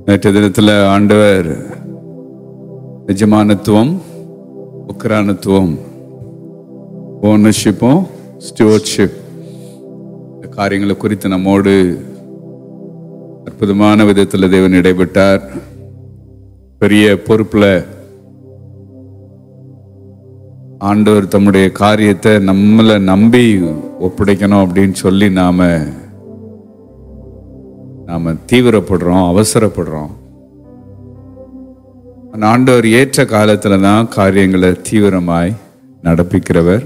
நேற்று தினத்தில் ஆண்டவர் எஜமானத்துவம் உக்ரானத்துவம் ஓனர்ஷிப்பும் ஸ்டுவர்ட்ஷிப் இந்த காரியங்களை குறித்து நம்மோடு அற்புதமான விதத்தில் தேவன் இடைப்பட்டார் பெரிய பொறுப்பில் ஆண்டவர் தம்முடைய காரியத்தை நம்மளை நம்பி ஒப்படைக்கணும் அப்படின்னு சொல்லி நாம நாம தீவிரப்படுறோம் அவசரப்படுறோம் ஆனா ஆண்டவர் ஏற்ற காலத்துல தான் காரியங்களை தீவிரமாய் நடப்பிக்கிறவர்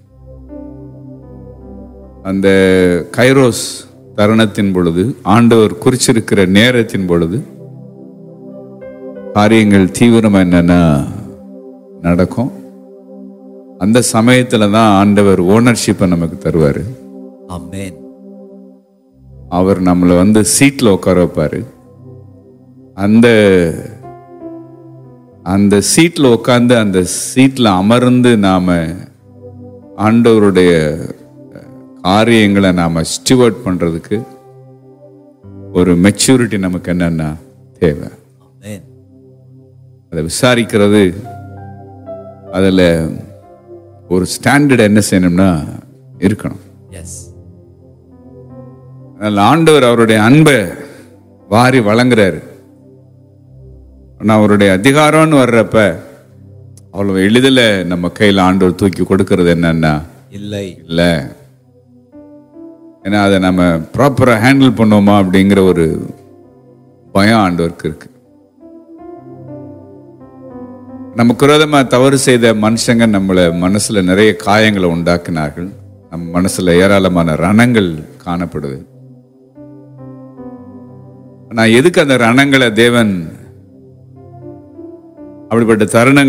அந்த கைரோஸ் தருணத்தின் பொழுது ஆண்டவர் குறிச்சிருக்கிற நேரத்தின் பொழுது காரியங்கள் தீவிரமா என்னன்னா நடக்கும் அந்த சமயத்துல தான் ஆண்டவர் ஓனர்ஷிப்பை நமக்கு தருவாரு Amen. அவர் நம்மளை வந்து சீட்ல உட்கார வைப்பாரு அந்த அந்த சீட்ல உட்கார்ந்து அந்த சீட்ல அமர்ந்து நாம ஆண்டவருடைய காரியங்களை நாம ஸ்டிவர்ட் பண்றதுக்கு ஒரு மெச்சூரிட்டி நமக்கு என்னன்னா தேவை Amen. அதை விசாரிக்கிறது அதில் ஒரு ஸ்டாண்டர்ட் என்ன செய்யணும்னா இருக்கணும் Yes. அதனால ஆண்டவர் அவருடைய அன்பை வாரி வழங்குறாரு ஆனா அவருடைய அதிகாரம்னு வர்றப்ப அவ்வளவு எளிதில் நம்ம கையில் ஆண்டவர் தூக்கி கொடுக்கறது என்னன்னா இல்லை இல்லை ஏன்னா அதை நம்ம ப்ராப்பராக ஹேண்டில் பண்ணுவோமா அப்படிங்கிற ஒரு பயம் ஆண்டவருக்கு இருக்கு நமக்கு விரோதமா தவறு செய்த மனுஷங்க நம்மள மனசுல நிறைய காயங்களை உண்டாக்கினார்கள் நம்ம மனசுல ஏராளமான ரணங்கள் காணப்படுது ஆனா எதுக்கு அந்த ரணங்களை தேவன் அப்படிப்பட்ட தருணங்கள்